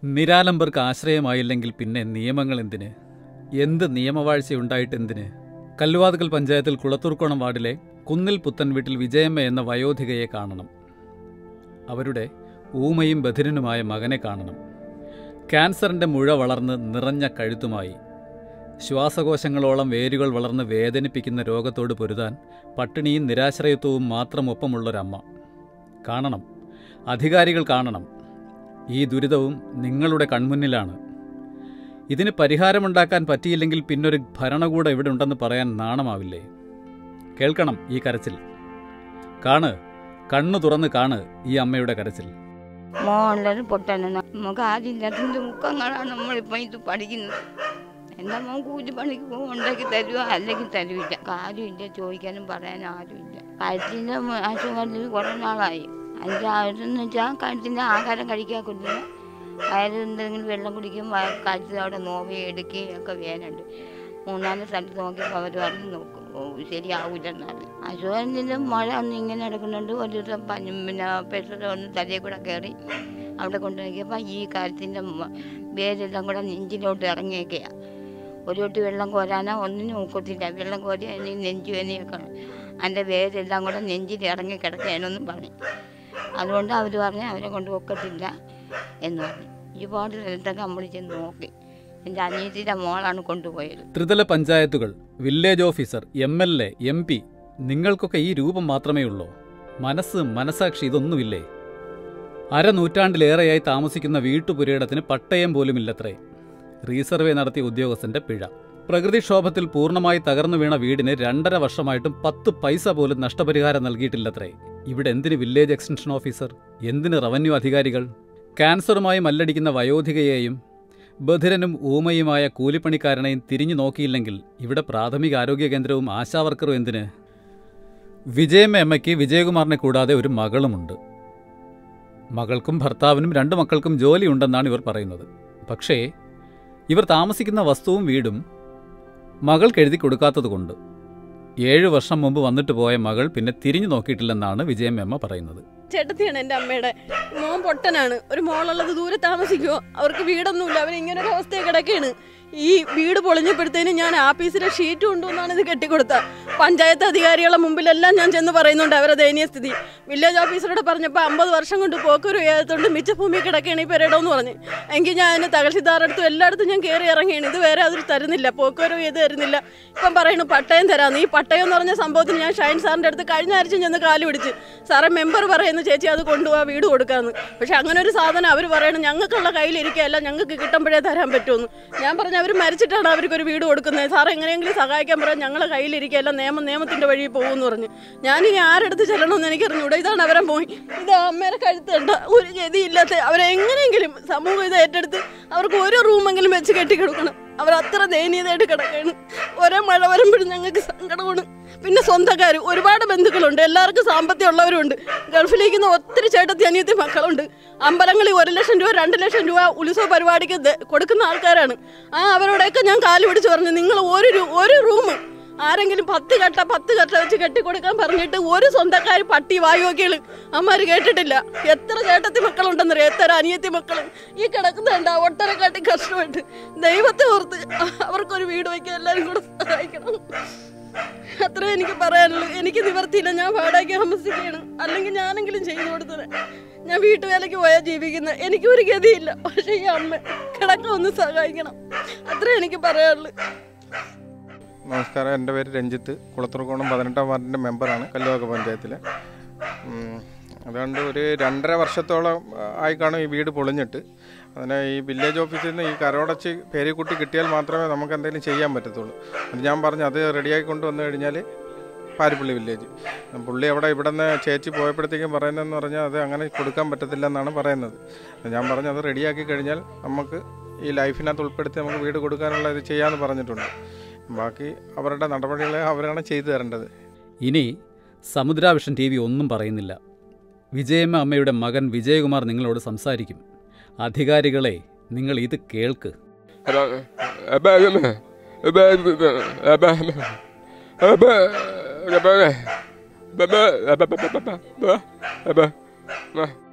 നിരാലംബർക്ക് ആശ്രയമായില്ലെങ്കിൽ പിന്നെ നിയമങ്ങൾ എന്തിന് എന്ത് നിയമവാഴ്ചയുണ്ടായിട്ട് എന്തിന് കല്ലുവാതുക്കൽ പഞ്ചായത്തിൽ കുളത്തൂർക്കോണം വാർഡിലെ കുന്നിൽ പുത്തൻ വീട്ടിൽ വിജയമ്മ എന്ന വയോധികയെ കാണണം അവരുടെ ഊമയും ബധിരനുമായ മകനെ കാണണം ക്യാൻസറിൻ്റെ മുഴ വളർന്ന് നിറഞ്ഞ കഴുത്തുമായി ശ്വാസകോശങ്ങളോളം വേരുകൾ വളർന്ന് വേദനിപ്പിക്കുന്ന രോഗത്തോട് പൊരുതാൻ പട്ടിണിയും നിരാശ്രയത്വവും മാത്രം ഒപ്പമുള്ളൊരമ്മ കാണണം അധികാരികൾ കാണണം ഈ ദുരിതവും നിങ്ങളുടെ കൺമുന്നിലാണ് ഇതിന് പരിഹാരമുണ്ടാക്കാൻ പറ്റിയില്ലെങ്കിൽ പിന്നൊരു ഭരണകൂടം ഇവിടെ ഉണ്ടെന്ന് പറയാൻ നാണമാവില്ലേ കേൾക്കണം ഈ കരച്ചിൽ കാണ് കണ്ണു തുറന്ന് കാണ് ഈ അമ്മയുടെ കരച്ചിൽ മോളിലൊരു പൊട്ടന് നമുക്ക് ആദ്യമില്ലാത്തതിൻ്റെ മുഖങ്ങളാണ് നമ്മളിപ്പോൾ ഇത് പഠിക്കുന്നത് എൻ്റെ മോൻ കൂലിപ്പണിക്ക് പോകും ഉണ്ടാക്കി തരുമോ അല്ലെങ്കിൽ തരുമില്ല കാര്യമില്ല ചോദിക്കാനും പറയാനും ആരുമില്ല കഴുത്തിൻ്റെ ആശുപത്രിയിൽ കുറേ നാളായി അതിൻ്റെ ആരെന്ന് വെച്ചാൽ കഴുത്തിൻ്റെ ആഹാരം കഴിക്കാക്കില്ല വയറ് എന്തെങ്കിലും വെള്ളം കുടിക്കും കഴുത്തിൽ അവിടെ നോവുകയും എടുക്കുകയും ഒക്കെ വേനുണ്ട് മൂന്നാല് സ്ഥലത്ത് നോക്കിയപ്പോൾ അവർ പറഞ്ഞു നോക്കും ഓ ശരിയാവില്ലെന്നാണ് അശോകൻ്റെ മഴ ഒന്ന് ഇങ്ങനെ എടുക്കുന്നുണ്ട് ഒരു ദിവസം പഞ്ഞും പിന്നെ പെസർ ഒന്ന് തലയിൽ കൂടെ കയറി അവിടെ കൊണ്ടുപോയിക്കപ്പോൾ ഈ കാര്യത്തിൻ്റെ വേരെല്ലാം കൂടെ നെഞ്ചിലോട്ട് ഇറങ്ങിയൊക്കെയാണ് ഒരു തൊട്ട് വെള്ളം കോരാനോ ഒന്നിനും ഒക്കത്തില്ല വെള്ളം കോരി അതിന് നെഞ്ചു വേനയൊക്കെ അതിൻ്റെ വേരെല്ലാം കൂടെ നെഞ്ചിൽ ഇറങ്ങി കിടക്കാനൊന്നും പറഞ്ഞു അതുകൊണ്ട് അവർ പറഞ്ഞു അവരെ കൊണ്ട് ഒക്കത്തില്ല എന്ന് പറഞ്ഞു ഒരുപാട് സ്ഥലത്തൊക്കെ നമ്മൾ ചെന്ന് നോക്കി എൻ്റെ അനിയത്തിൻ്റെ മോളാണ് കൊണ്ടുപോയത് ത്രിതല പഞ്ചായത്തുകൾ village officer M L A M P നിങ്ങൾക്കൊക്കെ ഈ രൂപം മാത്രമേ ഉള്ളൂ മനസ്സ് മനസാക്ഷി ഇതൊന്നുമില്ലേ അരനൂറ്റാണ്ടിലേറെയായി താമസിക്കുന്ന വീട്ടുപുരയിടത്തിന് പട്ടയം പോലുമില്ലത്രേ റീസർവേ നടത്തിയ ഉദ്യോഗസ്ഥന്റെ പിഴ പ്രകൃതിക്ഷോഭത്തിൽ പൂർണ്ണമായി തകർന്നു വീണ വീടിന് രണ്ടര വർഷമായിട്ടും പത്ത് പൈസ പോലും നഷ്ടപരിഹാരം നൽകിയിട്ടില്ലത്രേ ഇവിടെ എന്തിന് വില്ലേജ് എക്സ്റ്റൻഷൻ ഓഫീസർ എന്തിന് റവന്യൂ അധികാരികൾ ക്യാൻസറുമായി മല്ലടിക്കുന്ന വയോധികയെയും ബധിരനും ഊമയുമായ കൂലിപ്പണിക്കാരനെയും തിരിഞ്ഞു നോക്കിയില്ലെങ്കിൽ ഇവിടെ പ്രാഥമിക ആരോഗ്യ കേന്ദ്രവും ആശാവർക്കറും എന്തിന് വിജയമ്മ അമ്മയ്ക്ക് വിജയകുമാറിനെ കൂടാതെ ഒരു മകളുമുണ്ട് മകൾക്കും ഭർത്താവിനും രണ്ടു മക്കൾക്കും ജോലിയുണ്ടെന്നാണ് ഇവർ പറയുന്നത് പക്ഷേ ഇവർ താമസിക്കുന്ന വസ്തുവും വീടും മകൾക്ക് എഴുതി കൊടുക്കാത്തതുകൊണ്ട് ഏഴു വർഷം മുമ്പ് വന്നിട്ട് പോയ മകൾ പിന്നെ തിരിഞ്ഞു നോക്കിയിട്ടില്ലെന്നാണ് വിജയമ്മ പറയുന്നത് ചേട്ടത്തിയാണ് എൻ്റെ അമ്മയുടെ മോൻ പൊട്ടനാണ് ഒരു മോളുള്ളത് ദൂരെ താമസിക്കുമോ അവർക്ക് വീടൊന്നുമില്ല അവൻ ഇങ്ങനെ ഒരു അവസ്ഥയിൽ കിടക്കുകയാണ് ഈ വീട് പൊളിഞ്ഞപ്പോഴത്തേനും ഞാൻ ആഫീസിലെ ഷീറ്റ് കൊണ്ടുവന്നാണ് ഇത് കെട്ടിക്കൊടുത്ത പഞ്ചായത്ത് അധികാരികളുടെ മുമ്പിലെല്ലാം ഞാൻ ചെന്ന് പറയുന്നുണ്ട് അവരുടെ ദയനീയ സ്ഥിതി വില്ലേജ് ഓഫീസറോട് പറഞ്ഞപ്പോൾ അമ്പത് വർഷം കൊണ്ട് പോക്കൊരു ഏതൊണ്ട് മിച്ച ഭൂമി കിടക്കുകയാണ് ഈ പെരേടോന്ന് പറഞ്ഞു എങ്കിൽ ഞാൻ അതിന് തഹസിൽദാറടുത്തും എല്ലായിടത്തും ഞാൻ കയറി ഇറങ്ങിയാണ് ഇത് വേറെ അതിൽ തരുന്നില്ല പോക്കൊരു ചെയ്ത് തരുന്നില്ല ഇപ്പം പറയുന്നു പട്ടയം തരാമെന്ന് ഈ പട്ടയം എന്ന് പറഞ്ഞ സംഭവത്തിന് ഞാൻ ഷൈൻ സാറിൻ്റെ അടുത്ത് കഴിഞ്ഞ ആഴ്ച ചെന്ന് കാല് പിടിച്ച് സാറേ മെമ്പർ പറയുന്നു ചേച്ചി അത് കൊണ്ടുപോകാ വീട് കൊടുക്കാമെന്ന് പക്ഷെ അങ്ങനെ ഒരു സാധനം അവർ പറയണം ഞങ്ങൾക്കുള്ള കയ്യിലിരിക്കുകയല്ല ഞങ്ങൾക്ക് കിട്ടുമ്പോഴേ തരാൻ പറ്റുമെന്ന് ഞാൻ പറഞ്ഞു അവർ മരിച്ചിട്ടാണ് അവർക്കൊരു വീട് കൊടുക്കുന്നത് സാർ എങ്ങനെയെങ്കിലും സഹായിക്കാൻ പറയാം ഞങ്ങളെ കയ്യിലിരിക്കുകയല്ല നിയമം നിയമത്തിൻ്റെ വഴി പോകുമെന്ന് പറഞ്ഞു ഞാനിനി ആരെടുത്ത് ചെല്ലണമെന്ന് എനിക്കറിഞ്ഞൂടെ ഇതാണ് അവരെ പോയി ഇത് അമ്മേരെ കഴുത്തണ്ട ഒരു ഗതിയില്ലാത്ത അവരെ എങ്ങനെയെങ്കിലും സമൂഹം ഇത് ഏറ്റെടുത്ത് അവർക്ക് ഒരു റൂമെങ്കിലും വെച്ച് കെട്ടിക്കിടക്കണം അവർ അത്ര ദയനീയതയായിട്ട് കിടക്കുകയാണ് ഓരോ മഴ വരുമ്പോഴും ഞങ്ങൾക്ക് സങ്കടമാണ് പിന്നെ സ്വന്തക്കാർ ഒരുപാട് ബന്ധുക്കളുണ്ട് എല്ലാവർക്കും സാമ്പത്തികം ഉള്ളവരുണ്ട് ഗൾഫിലേക്കുന്ന ഒത്തിരി ചേട്ടത്തി അനിയത്തി മക്കളുണ്ട് അമ്പലങ്ങളിൽ ഒരു ലക്ഷം രൂപ രണ്ട് ലക്ഷം രൂപ ഉത്സവ പരിപാടിക്ക് ദ- കൊടുക്കുന്ന ആൾക്കാരാണ് ആ അവരോടൊക്കെ ഞാൻ കാല് പിടിച്ച് പറഞ്ഞു നിങ്ങൾ ഒരു രു- ഒരു റൂം ആരെങ്കിലും പത്ത് കട്ട പത്ത് കട്ട വെച്ച് കെട്ടിക്കൊടുക്കാൻ പറഞ്ഞിട്ട് ഒരു സ്വന്തക്കാർ പട്ടി വായുവൊക്കെയാണ് അമ്മമാര് കേട്ടിട്ടില്ല എത്ര ചേട്ടത്തി മക്കളുണ്ടെന്നറിയാം എത്ര അനിയത്തി മക്കൾ ഈ കിടക്കുന്നുണ്ട് ഒട്ടരെ കാട്ടി കഷ്ടമായിട്ട് ദൈവത്തെ ഓർത്ത് അവർക്കൊരു വീട് വയ്ക്കാൻ എല്ലാവരും കൂടെ സഹായിക്കണം അത്രേ എനിക്ക് പറയാനുള്ളൂ എനിക്ക് നിവർത്തിയില്ല ഞാൻ വാടകയ്ക്ക് താമസിക്കുകയാണ് അല്ലെങ്കിൽ ഞാനെങ്കിലും ചെയ്തു കൊടുത്തത് ഞാൻ വീട്ടുവേലയ്ക്ക് പോയാൽ ജീവിക്കുന്നത് എനിക്ക് ഒരു ഗതിയില്ല പക്ഷേ ഈ അമ്മ കിടക്ക ഒന്ന് സഹായിക്കണം അത്രേ എനിക്ക് പറയാനുള്ളൂ നമസ്കാരം എൻ്റെ പേര് രഞ്ജിത്ത് കുളത്തൂർക്കോണം പതിനെട്ടാം വാർഡിൻ്റെ മെമ്പറാണ് കല്ലുവാക്ക പഞ്ചായത്തിലെ ഉം, അതുകൊണ്ട് ഒരു രണ്ടര വർഷത്തോളം ആ, ആയി കാണും ഈ വീട് പൊളിഞ്ഞിട്ട് അതിനെ ഈ വില്ലേജ് ഓഫീസിൽ നിന്ന് ഈ കരോടച്ച് പേരിക്കുട്ടി കിട്ടിയാൽ മാത്രമേ നമുക്ക് എന്തെങ്കിലും ചെയ്യാൻ പറ്റത്തുള്ളൂ അത് ഞാൻ പറഞ്ഞു അത് റെഡിയാക്കി കൊണ്ടുവന്നു കഴിഞ്ഞാൽ പാരിപ്പള്ളി വില്ലേജ് പുള്ളി അവിടെ ഇവിടെ നിന്ന് ചേച്ചി പോയപ്പോഴത്തേക്കും പറയുന്നതെന്ന് പറഞ്ഞാൽ അത് അങ്ങനെ കൊടുക്കാൻ പറ്റത്തില്ല എന്നാണ് പറയുന്നത് ഞാൻ പറഞ്ഞു അത് റെഡിയാക്കി കഴിഞ്ഞാൽ നമുക്ക് ഈ ലൈഫിനകത്ത് ഉൾപ്പെടുത്തി നമുക്ക് വീട് കൊടുക്കാനുള്ള ഇത് ചെയ്യാമെന്ന് പറഞ്ഞിട്ടുണ്ട് ബാക്കി അവരുടെ നടപടികൾ അവരാണ് ചെയ്തു തരേണ്ടത് ഇനി സമുദ്രാവിഷൻ ടി വി ഒന്നും പറയുന്നില്ല വിജയമ്മ അമ്മയുടെ മകൻ വിജയകുമാർ നിങ്ങളോട് സംസാരിക്കും അധികാരികളെ നിങ്ങൾ ഇത് കേൾക്ക് Bye.